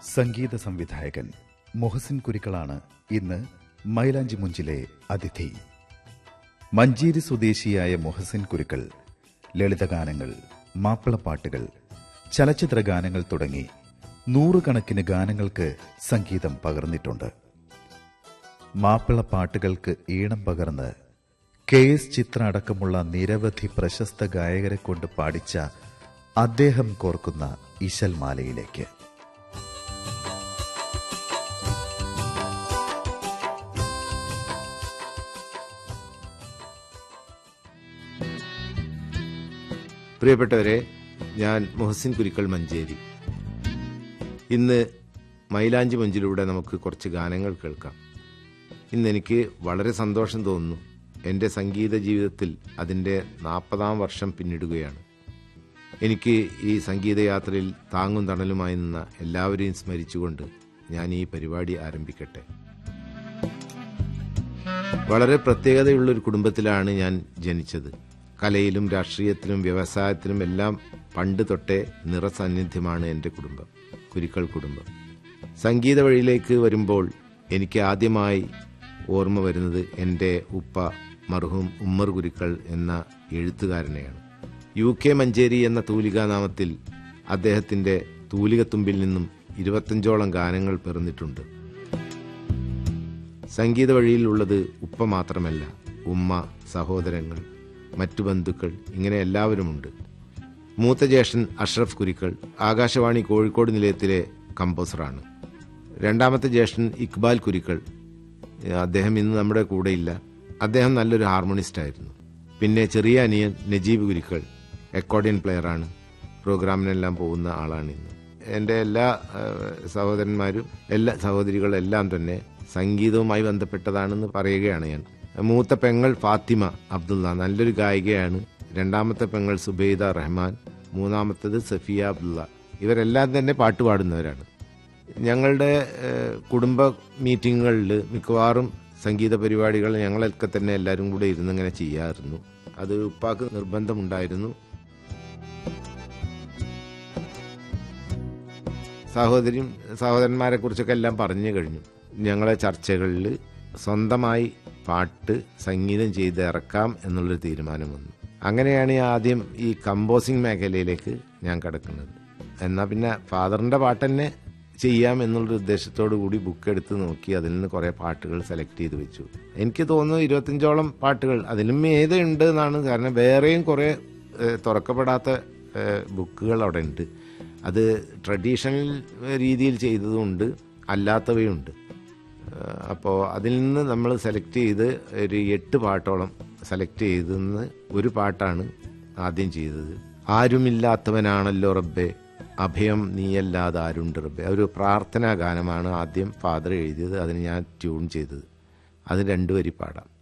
സംഗീത സംവിധായകൻ മൊഹസിൻ കുരിക്കളാണ് ഇന്ന് മൈലാഞ്ചി മുഞ്ചിലെ അതിഥി മഞ്ചേരി സ്വദേശിയായ മൊഹസിൻ കുരുക്കൾ ലളിതഗാനങ്ങൾ മാപ്പിളപ്പാട്ടുകൾ ചലച്ചിത്ര ഗാനങ്ങൾ തുടങ്ങി നൂറുകണക്കിന് ഗാനങ്ങൾക്ക് സംഗീതം പകർന്നിട്ടുണ്ട് മാപ്പിളപ്പാട്ടുകൾക്ക് ഈണം പകർന്ന് കെ എസ് ചിത്ര അടക്കമുള്ള നിരവധി പ്രശസ്ത ഗായകരെ കൊണ്ട് പാടിച്ച അദ്ദേഹം കോർക്കുന്ന ഇശൽമാലയിലേക്ക് പ്രിയപ്പെട്ടവരെ ഞാൻ മുഹസിൻ കുരിക്കൾ മഞ്ചേരി ഇന്ന് മൈലാഞ്ചി മഞ്ചിലൂടെ നമുക്ക് കുറച്ച് ഗാനങ്ങൾ കേൾക്കാം ഇന്ന് എനിക്ക് വളരെ സന്തോഷം തോന്നുന്നു എൻ്റെ സംഗീത ജീവിതത്തിൽ അതിൻ്റെ നാൽപ്പതാം വർഷം പിന്നിടുകയാണ് എനിക്ക് ഈ സംഗീതയാത്രയിൽ താങ്ങും തണലുമായി നിന്ന എല്ലാവരെയും സ്മരിച്ചുകൊണ്ട് ഞാൻ ഈ പരിപാടി ആരംഭിക്കട്ടെ വളരെ പ്രത്യേകതയുള്ളൊരു കുടുംബത്തിലാണ് ഞാൻ ജനിച്ചത് കലയിലും രാഷ്ട്രീയത്തിലും വ്യവസായത്തിലും എല്ലാം പണ്ട് തൊട്ടേ നിറസാന്നിധ്യമാണ് എൻ്റെ കുടുംബം കുരുക്കൾ കുടുംബം സംഗീത വഴിയിലേക്ക് വരുമ്പോൾ എനിക്ക് ആദ്യമായി ഓർമ്മ വരുന്നത് എൻ്റെ ഉപ്പ മർഹൂം ഉമ്മർ കുരുക്കൾ എന്ന എഴുത്തുകാരനെയാണ് യു കെ മഞ്ചേരി എന്ന തൂലികാനാമത്തിൽ അദ്ദേഹത്തിൻ്റെ തൂലികത്തുമ്പിൽ നിന്നും ഇരുപത്തഞ്ചോളം ഗാനങ്ങൾ പിറന്നിട്ടുണ്ട് സംഗീത വഴിയിലുള്ളത് ഉപ്പ മാത്രമല്ല ഉമ്മ സഹോദരങ്ങൾ മറ്റു ബന്ധുക്കൾ ഇങ്ങനെ എല്ലാവരുമുണ്ട് മൂത്ത ജ്യേഷ്ഠൻ അഷ്റഫ് കുരിക്കൾ ആകാശവാണി കോഴിക്കോട് നിലയത്തിലെ കമ്പോസറാണ് രണ്ടാമത്തെ ജ്യേഷ്ഠൻ ഇക്ബാൽ കുരിക്കൾ അദ്ദേഹം ഇന്ന് നമ്മുടെ കൂടെയില്ല അദ്ദേഹം നല്ലൊരു ഹാർമോണിസ്റ്റ് ആയിരുന്നു പിന്നെ ചെറിയ അനിയൻ നജീബ് കുരിക്കൾ അക്കോർഡിയൻ പ്ലെയറാണ് പ്രോഗ്രാമിനെല്ലാം പോകുന്ന ആളാണ് ഇന്ന് എൻ്റെ എല്ലാ ഏഹ്, സഹോദരന്മാരും എല്ലാ സഹോദരികളെല്ലാം തന്നെ സംഗീതവുമായി ബന്ധപ്പെട്ടതാണെന്ന് പറയുകയാണ് ഞാൻ മൂത്ത പെങ്ങൾ ഫാത്തിമ അബ്ദുള്ള നല്ലൊരു ഗായികയാണ് രണ്ടാമത്തെ പെങ്ങൾ സുബൈദ റഹ്മാൻ മൂന്നാമത്തേത് സഫിയ അബ്ദുള്ള ഇവരെല്ലാം തന്നെ പാട്ട് പാടുന്നവരാണ് ഞങ്ങളുടെ ഏഹ്, കുടുംബ മീറ്റിങ്ങുകളിൽ മിക്കവാറും സംഗീത പരിപാടികൾ ഞങ്ങളൊക്കെ തന്നെ എല്ലാവരും കൂടെ ഇരുന്നിങ്ങനെ ചെയ്യാറുന്നു അത് ഉപ്പാക്ക് നിർബന്ധമുണ്ടായിരുന്നു സഹോദരിയും സഹോദരന്മാരെ കുറിച്ചൊക്കെ എല്ലാം പറഞ്ഞു കഴിഞ്ഞു ഞങ്ങളെ ചർച്ചകളിൽ സ്വന്തമായി പാട്ട് സംഗീതം ചെയ്ത് ഇറക്കാം എന്നുള്ളൊരു തീരുമാനം വന്നു അങ്ങനെയാണ് ഈ ആദ്യം ഈ കമ്പോസിങ് മേഖലയിലേക്ക് ഞാൻ കിടക്കുന്നത് എന്നാൽ പിന്നെ ഫാദറിൻ്റെ പാട്ട് തന്നെ ചെയ്യാം എന്നുള്ളൊരു ഉദ്ദേശത്തോടു കൂടി ബുക്ക് എടുത്ത് നോക്കി അതിൽ നിന്ന് കുറേ പാട്ടുകൾ സെലക്ട് ചെയ്ത് വെച്ചു എനിക്ക് തോന്നുന്നു ഇരുപത്തഞ്ചോളം പാട്ടുകൾ അതിലും ഏത് ഉണ്ട് എന്നാണ് കാരണം വേറെയും കുറേ ഏഹ്, തുറക്കപ്പെടാത്ത ഏഹ്, ബുക്കുകൾ അവിടെ ഉണ്ട് അത് ട്രഡീഷണൽ രീതിയിൽ ചെയ്തതുമുണ്ട് അല്ലാത്തവയുണ്ട് അപ്പോൾ അതിൽ നിന്ന് നമ്മൾ സെലക്ട് ചെയ്ത് ഒരു എട്ട് പാട്ടോളം സെലക്ട് ചെയ്തെന്ന് ഒരു പാട്ടാണ് ആദ്യം ചെയ്തത് ആരുമില്ലാത്തവനാണല്ലോ റബ്ബെ അഭയം നീയല്ലാതെ ആരുണ്ട് റബ്ബെ ഒരു പ്രാർത്ഥനാ ഗാനമാണ് ആദ്യം ഫാദർ എഴുതിയത് അതിന് ഞാൻ ട്യൂൺ ചെയ്തത് അത് രണ്ടു വരി പാടാം